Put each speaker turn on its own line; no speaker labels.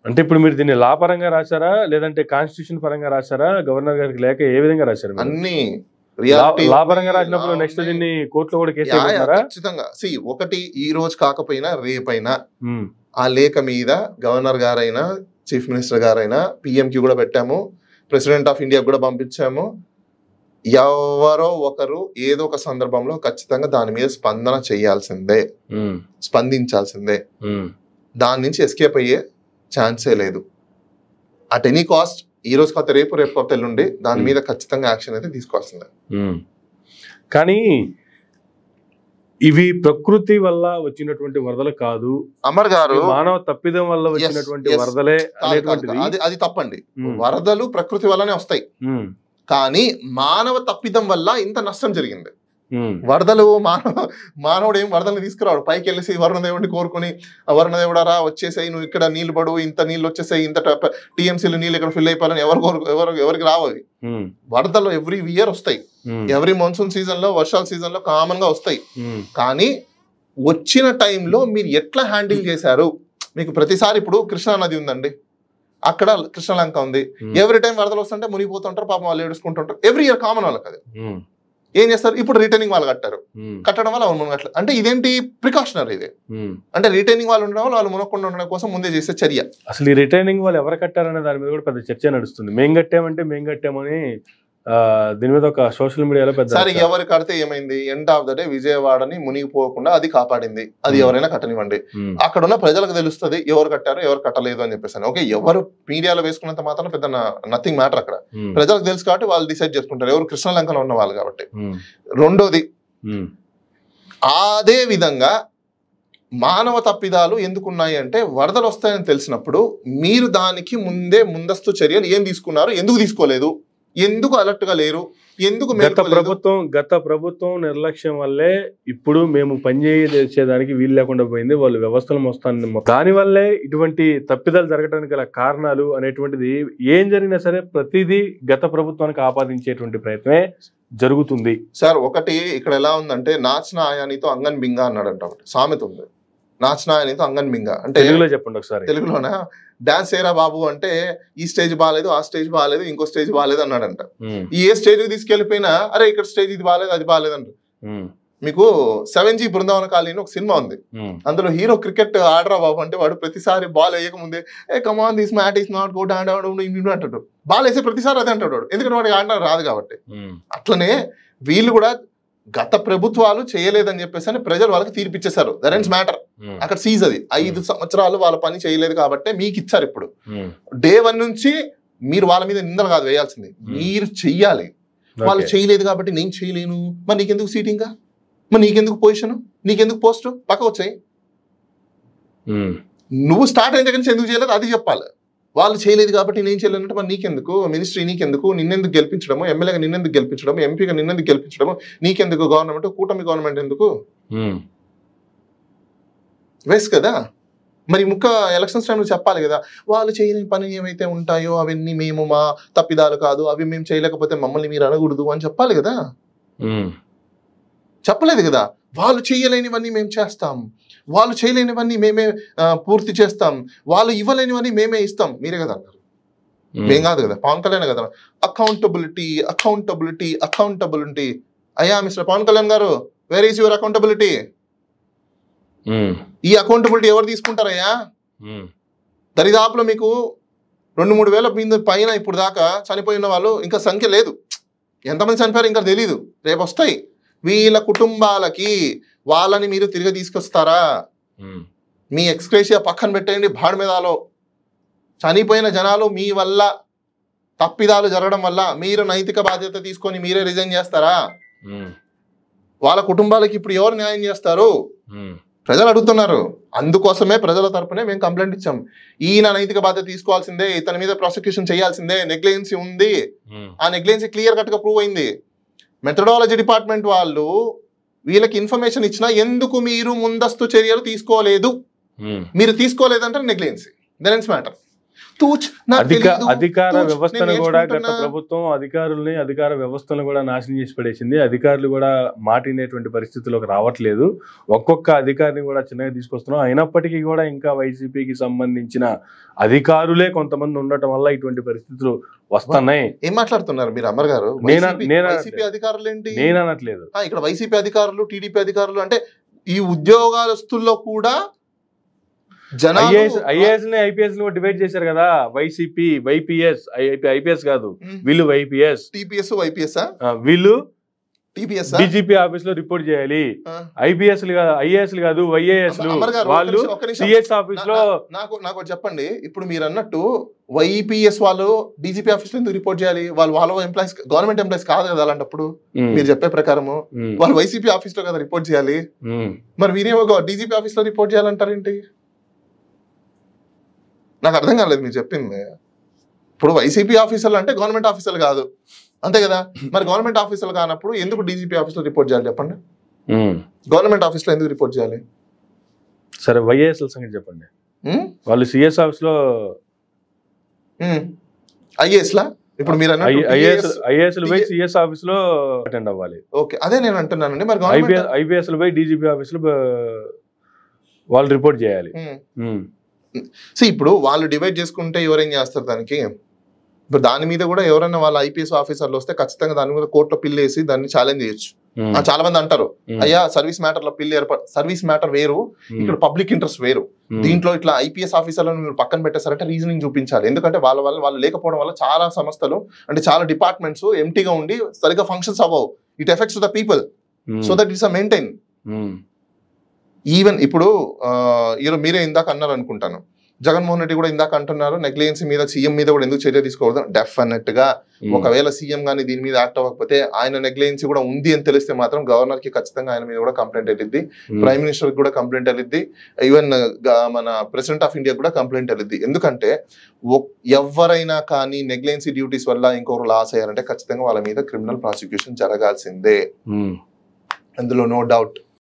అంటే ఇప్పుడు మీరు దీన్ని లా పరంగా రాశారా లేదంటే కాన్స్టిట్యూషన్ పరంగా రాశారా గవర్నర్ గారికి లేక ఏ విధంగా రాశారు మీరు?
అన్ని
లా-
reality
లా
ఉంది,
పరంగా రాసినప్పుడు
లా
నెక్స్ట్
ఉంది.
దీన్ని కోర్టులో కూడా కేసు
యా, యా,
వేయబోతున్నారా?
ఖచ్చితంగా సి ఒకటి ఈ రోజు కాకపోయినా రేపైనా
ఉమ్,
ఆ లేఖ మీద గవర్నర్ గారైనా చీఫ్ మినిస్టర్ గారైనా PM కి కూడా పెట్టాము ప్రెసిడెంట్ ఆఫ్ ఇండియా కూడా పంపించాము ఎవరో ఒకరు ఏదో ఒక సందర్భంలో ఖచ్చితంగా దాని మీద స్పందన చేయాల్సిందే
ఉమ్,
స్పందించాల్సిందే
ఉమ్,
దాని నుంచి ఎస్కేప్ అయ్యే ఛాన్సే లేదు అట్ ఎనీ కాస్ట్ ఈ రోజు కొత్త రేపు రేపు కొత్త ఎల్లుండి దాని
Hmm.
మీద ఖచ్చితంగా యాక్షన్ అయితే తీసుకోవాల్సిందే
ఉమ్. కానీ ఇవి ప్రకృతి వల్ల వచ్చినటువంటి వరదలు కాదు
అమర్ గారు
ఇవి మానవ తప్పిదం వల్ల
Yes,
వచ్చినటువంటి
yes.
వరదలే
కాదు, కాదు,
అనేటువంటిది
కాదు. అది అది తప్పండి
ఉమ్,
వరదలు ప్రకృతి వల్లనే వస్తాయి
ఉమ్,
కానీ మానవ తప్పిదం వల్ల ఇంత నష్టం జరిగింది
ఉమ్,
వరదలు మానవ మానవుడు ఏం వరదల్ని తీసుకురాడు పైకి వెళ్ళేసి వరుణదేవుడిని కోరుకుని "ఆ వరుణదేవుడారా వచ్చేసాయి నువ్వు ఇక్కడ నీళ్లు పడు ఇంత నీళ్ళు వచ్చేసాయి ఇంత టీఎంసీలు నీళ్ళు ఇక్కడ ఫిల్ అయిపోవాలని ఎవరు కోరు ఎవరు ఎవరికి రావు అవి
ఉమ్,
వరదలు ఎవ్రీ ఇయర్ వస్తాయి
ఉమ్,
ఎవ్రీ మాన్సూన్ సీజన్ లో వర్షాల సీజన్ లో కామన్ గా వస్తాయి
ఉమ్,
కానీ వచ్చిన టైంలో మీరు ఎట్లా హ్యాండిల్ చేశారు మీకు ప్రతిసారి ఇప్పుడు కృష్ణా నది ఉందండి అక్కడ కృష్ణలంక ఉంది
ఉమ్,
ఎవ్రీ టైం వరదలు వస్తుంటే మునిగిపోతుంటారు పాపం వాళ్ళు ఏడుచుకుంటుంటారు ఎవ్రీ ఇయర్ కామన్ వాళ్ళకి అది
ఉమ్,
ఏం చేస్తారు ఇప్పుడు రిటర్నింగ్ వాళ్ళు కట్టారు
ఉమ్,
కట్టడం వల్ల వాళ్ళు మునగట్లేదు అంటే ఇదేంటి ప్రికాషనరీ ఇది
ఉమ్.
అంటే రిటైనింగ్ వాళ్ళు ఉండడం వల్ల వాళ్ళు మునగకుండా ఉండడం కోసం ముందే చేసే చర్య
అసలు ఈ రిటైనింగ్ వాళ్ళు ఎవరు కట్టారనే దాని మీద కూడా పెద్ద చర్చ నడుస్తుంది మేం కట్టామంటే మేం కట్టామని ఆ, దీని మీద ఒక సోషల్ మీడియాలో పెద్ద
సరే ఎవరు కడితే ఏమైంది ఎండ్ ఆఫ్ ద డే విజయవాడని మునిగిపోకుండా అది కాపాడింది అది
Hmm.
ఎవరైనా కట్టనివ్వండి
ఉమ్,
అక్కడ ఉన్న ప్రజలకు తెలుస్తుంది ఎవరు కట్టారు ఎవరు కట్టలేదు అని చెప్పేసి ఓకే ఎవరు మీడియాలో వేసుకున్నంత మాత్రం పెద్ద నథింగ్ మ్యాటర్ అక్కడ
ఉమ్,
ప్రజలకు తెలుసు కాబట్టి వాళ్ళు డిసైడ్ చేసుకుంటారు ఎవరు కృష్ణలంకలో ఉన్న వాళ్ళు కాబట్టి
ఉమ్,
రెండోది
ఉమ్,
అదే విధంగా మానవ తప్పిదాలు ఎందుకున్నాయి అంటే వరదలు వస్తాయని తెలిసినప్పుడు మీరు దానికి ముందే ముందస్తు చర్యలు ఏం తీసుకున్నారు ఎందుకు తీసుకోలేదు ఎందుకు అలర్ట్ గా లేరు ఎందుకు
గత
మేల్కోలేదు?
ప్రభుత్వం గత ప్రభుత్వం నిర్లక్ష్యం వల్లే ఇప్పుడు మేము పనిచేసేదానికి వీలు లేకుండా పోయింది వాళ్ళు వ్యవస్థలు మొత్తాన్ని మొ- దాని వల్లే ఇటువంటి తప్పిదాలు జరగడానికి గల కారణాలు అనేటువంటిది ఏం జరిగినా సరే ప్రతిదీ గత ప్రభుత్వానికి ఆపాదించేటువంటి ప్రయత్నమే జరుగుతుంది
సార్ ఒకటి ఇక్కడ ఎలా ఉందంటే నాచన ఆయానితో అంగన్ బింగా అన్నాడంట ఒకటి సామెత ఉంది నాచన ఆయానితో అంగన్ బింగా అంటే
తెలుగులో చెప్పండి ఒకసారి
తెలుగులోన డాన్స్ ఏరా బాబు అంటే ఈ స్టేజ్ బాగాలేదు ఆ స్టేజ్ బాగాలేదు ఇంకో స్టేజ్ బాగాలేదు అన్నాడంట
ఉమ్,
ఈ ఏ స్టేజ్ తీసుకెళ్లిపోయినా అరే ఇక్కడ స్టేజ్ ఇది బాగాలేదు అది బాగాలేదు అంటారు
ఉమ్,
మీకు సెవెన్ జీ బృందావన కాలనీ ఒక సినిమా ఉంది
ఉమ్,
అందులో హీరో క్రికెట్ ఆడరా బాబు అంటే వాడు ప్రతిసారి బాల్ వేయక ముందే ఏ come on this mat is not good and అంటాడు బాల్ వేసే ప్రతిసారి అదే అంటాడు వాడు ఎందుకంటే వాడికి ఆడడం రాదు కాబట్టి
ఉమ్,
అట్లనే వీళ్ళు కూడా గత ప్రభుత్వాలు చేయలేదని చెప్పేసి అని ప్రజలు వాళ్ళకి తీర్పిచ్చేశారు దట్ ఎండ్స్ మ్యాటర్
ఉమ్,
అక్కడ సీజ్ అది ఐదు సంవత్సరాలు వాళ్ళ పని చేయలేదు కాబట్టి మీకు ఇచ్చారు ఇప్పుడు
ఉమ్,
డే వన్ నుంచి మీరు వాళ్ళ మీద నిందలు కాదు వేయాల్సింది మీరు చెయ్యాలి వాళ్ళు
ఓకే.
చేయలేదు కాబట్టి నేను చేయలేను మరి నీకెందుకు సీటింగ్ మరి నీకెందుకు పొజిషన్ నీకెందుకు పోస్ట్ పక్క వచ్చాయి
ఉమ్,
నువ్వు స్టార్ట్ అయిన దగ్గర నుంచి ఎందుకు చేయలేదు అది చెప్పాలి వాళ్ళు చేయలేదు కాబట్టి నేను చేయలేదు అంటే మరి నీకెందుకు మినిస్ట్రీ నీకెందుకు నిన్నెందుకు గెలిపించడము ఎమ్మెల్యేగా నిన్నెందుకు గెలిపించడము ఎంపీగా నిన్నెందుకు గెలిపించడము నీకెందుకు గవర్నమెంట్ కూటమి గవర్నమెంట్ ఎందుకు
ఉమ్,
వేస్ట్ కదా మరి ముక్క ఎలక్షన్స్ టైంలో చెప్పాలి కదా వాళ్ళు చేయలేని పని ఏమైతే ఉంటాయో అవన్నీ మేము మా తప్పిదాలు కాదు అవి మేము చేయలేకపోతే మమ్మల్ని మీరు అనకూడదు అని చెప్పాలి కదా
ఉమ్,
చెప్పలేదు కదా వాళ్ళు చేయలేనివన్నీ మేము చేస్తాం వాళ్ళు చేయలేనివన్నీ మేమే ఆ, పూర్తి చేస్తాం వాళ్ళు ఇవ్వలేనివన్నీ మేమే ఇస్తాం మీరే కదా అన్నారు
ఉమ్,
మేం కాదు కదా పవన్ కళ్యాణ్ కదా అకౌంటబిలిటీ అకౌంటబిలిటీ అకౌంటబిలిటీ అయ్యా మిస్టర్ పవన్ కళ్యాణ్ గారు where is your accountability
um,
ఈ అకౌంటబిలిటీ ఎవరు తీసుకుంటారయ్యా
ఉమ్,
దరిదాపులో మీకు రెండు మూడు వేల మీద పైన ఇప్పుడు దాకా చనిపోయిన వాళ్ళు ఇంకా సంఖ్య లేదు ఎంతమంది చనిపోయారు ఇంకా తెలియదు రేపు వస్తాయి వీళ్ళ కుటుంబాలకి వాళ్ళని మీరు తిరిగి తీసుకొస్తారా
ఉమ్,
మీ ఎక్స్క్రేషియా పక్కన పెట్టేయండి బాడమేదాలో చనిపోయిన జనాలు మీ వల్ల తప్పిదాలు జరగడం వల్ల మీరు నైతిక బాధ్యత తీసుకొని మీరే రిజైన్ చేస్తారా
ఉమ్,
వాళ్ళ కుటుంబాలకి ఇప్పుడు ఎవరు న్యాయం చేస్తారు
ఉమ్,
ప్రజలు అడుగుతున్నారు అందుకోసమే ప్రజల తరపునే మేము కంప్లైంట్ ఇచ్చాం ఈయన నైతిక బాధ్యత తీసుకోవాల్సిందే ఇతని మీద ప్రాసిక్యూషన్ చేయాల్సిందే నెగ్లిజెన్సీ ఉంది
ఉమ్,
ఆ నెగ్లిజెన్సీ క్లియర్ కట్ గా ప్రూవ్ అయింది మెథడాలజీ డిపార్ట్మెంట్ వాళ్ళు వీళ్ళకి ఇన్ఫర్మేషన్ ఇచ్చినా ఎందుకు మీరు ముందస్తు చర్యలు తీసుకోలేదు
ఉమ్,
మీరు తీసుకోలేదంటే నెగ్లిజెన్సీ దెన్ ఇట్స్ మ్యాటర్ తూచ్ నాకు
అధిక
తెలీదు.
అధికార
తూచ్,
వ్యవస్థను
నేను
కూడా గత
నేర్చుకుంటున్నా.
ప్రభుత్వం అధికారుల్ని అధికార వ్యవస్థను కూడా నాశనం చేసి పడేసింది అధికారులు కూడా మాటినేటువంటి పరిస్థితిలోకి రావట్లేదు ఒక్కొక్క అధికారిని కూడా చిన్నగా తీసుకొస్తున్నాం అయినప్పటికీ కూడా ఇంకా వైసీపీకి సంబంధించిన అధికారులే కొంతమంది ఉండటం వల్ల ఇటువంటి పరిస్థితులు వస్తున్నాయి
ఏం మాట్లాడుతున్నారు మీరు అమర్ గారు
నేనా-
వైసీపీ
నేనా-
వైసీపీ అధికారులు ఏంటి
నేను అనట్లేదు
ఆ, ఇక్కడ వైసీపీ అధికారులు టీడీపీ అధికారులు అంటే ఈ ఉద్యోగస్తుల్లో కూడా జనాలు
ఐఏఎస్ ఐఏఎస్ ని ఐపీఎస్ ని డివైడ్ చేశారు కదా వైసీపీ వైపీఎస్ ఐపీఎస్ కాదు వీళ్ళు వైపీఎస్
టీపీఎస్ వైపీఎస్
వీళ్ళు
టీపీఎస్
డీజీపీ ఆఫీస్ లో రిపోర్ట్ చేయాలి ఐపీఎస్ ఐఏఎస్ కాదు ఐఏఎస్
అమర్ గారు ఒక్క
వాళ్ళు
నిమిషం, ఒక్క నిమిషం.
సిఎస్ ఆఫీస్ లో
నా- నాకు నాకు ఒకటి చెప్పండి ఇప్పుడు మీరు అన్నట్టు వైపీఎస్ వాళ్ళు డీజీపీ ఆఫీస్ లో ఎందుకు రిపోర్ట్ చేయాలి వాళ్ళు వాళ్ళ ఎంప్లాయీస్ గవర్నమెంట్ ఎంప్లాయీస్ కాదు కదా అలాంటప్పుడు
ఉమ్,
మీరు చెప్పే ప్రకారము
ఉమ్,
వాళ్ళు వైసీపీ ఆఫీస్ లో కదా రిపోర్ట్ చేయాలి
ఉమ్.
మరి మీరేమో డీజీపీ ఆఫీస్ లో రిపోర్ట్ చేయాలంటారేంటి నాకు అర్థం కాలేదు మీరు చెప్పింది ఇప్పుడు వైసీపీ ఆఫీసర్లు అంటే గవర్నమెంట్ ఆఫీసర్లు కాదు అంతే కదా మరి గవర్నమెంట్ ఆఫీసర్లు కానప్పుడు ఎందుకు డీజీపీ ఆఫీస్ లో రిపోర్ట్ చేయాలి చెప్పండి
ఉమ్.
గవర్నమెంట్ ఆఫీస్ లో ఎందుకు రిపోర్ట్ చేయాలి
సరే వైఏఎస్ సంగతి చెప్పండి
ఉం?
వాళ్ళు సిఎస్ ఆఫీస్ లో
ఐఏఎస్ లా ఇప్పుడు మీరు అన్నట్టు
ఐఏఎస్
TAS
ఐఏఎస్ పోయి సిఎస్ ఆఫీస్ లో అటెండ్ అవ్వాలి
ఓకే అదే నేను అంటున్నానండి మరి
ఐపీఎస్
గవర్నమెంట్
ఐపీఎస్ పోయి డీజీపీ ఆఫీస్ లో బ- వాళ్ళు రిపోర్ట్ చేయాలి ఉమ్,
సో ఇప్పుడు వాళ్ళు డివైడ్ చేసుకుంటే ఎవరేం చేస్తారు దానికి ఇప్పుడు దాని మీద కూడా ఎవరైనా వాళ్ళ ఐపీఎస్ ఆఫీసర్లు వస్తే ఖచ్చితంగా దాని మీద కోర్టులో పిల్లేసి దాన్ని ఛాలెంజ్ చేయొచ్చు
ఉమ్,
ఆ, చాలా మంది అంటారు
ఉమ్,
అయ్యా సర్వీస్ మ్యాటర్ లో పిల్లి ఏర్పడ సర్వీస్ మ్యాటర్ వేరు
ఉమ్,
ఇక్కడ పబ్లిక్ ఇంట్రెస్ట్ వేరు
ఉమ్,
దీంట్లో ఇట్లా ఐపీఎస్ ఆఫీసర్లను మీరు పక్కన పెట్టేశారంటే రీజనింగ్ చూపించాలి ఎందుకంటే వాళ్ళ వల్ల వాళ్ళు లేకపోవడం వల్ల చాలా సంస్థలు అంటే చాలా డిపార్ట్మెంట్స్ ఎంటీగా ఉండి సరిగ్గా ఫంక్షన్స్ అవ్వవు it effects the people
um,
so that it's a maintain
um,
even ఇప్పుడు ఆ, ఈరోజు మీరే ఇందాక అన్నారు అనుకుంటాను జగన్మోహన్ రెడ్డి కూడా ఇందాక అంటున్నారు నెగ్లిజెన్సీ మీద సీఎం మీద కూడా ఎందుకు చర్య తీసుకోవద్దు డెఫినెట్ గా
ఉమ్,
ఒకవేళ సీఎం గానీ దీని మీద యాక్ట్ అవ్వకపోతే ఆయన నెగ్లిజెన్సీ కూడా ఉంది అని తెలిస్తే మాత్రం గవర్నర్ కి ఖచ్చితంగా ఆయన మీద కూడా కంప్లైంట్ వెళ్ళిద్ది
ఉమ్,
ప్రైమ్ మినిస్టర్ కి కూడా కంప్లైంట్ వెళ్ళిద్ది ఈవెన్ మన ప్రెసిడెంట్ ఆఫ్ ఇండియా కూడా కంప్లైంట్ వెళ్ళిద్ది ఎందుకంటే ఒక్- ఎవరైనా కానీ నెగ్లిజెన్సీ డ్యూటీస్ వల్ల ఇంకొకరు లాస్ అయ్యారంటే ఖచ్చితంగా వాళ్ళ మీద క్రిమినల్ ప్రాసిక్యూషన్ జరగాల్సిందే
ఉమ్,
అందులో నో డౌట్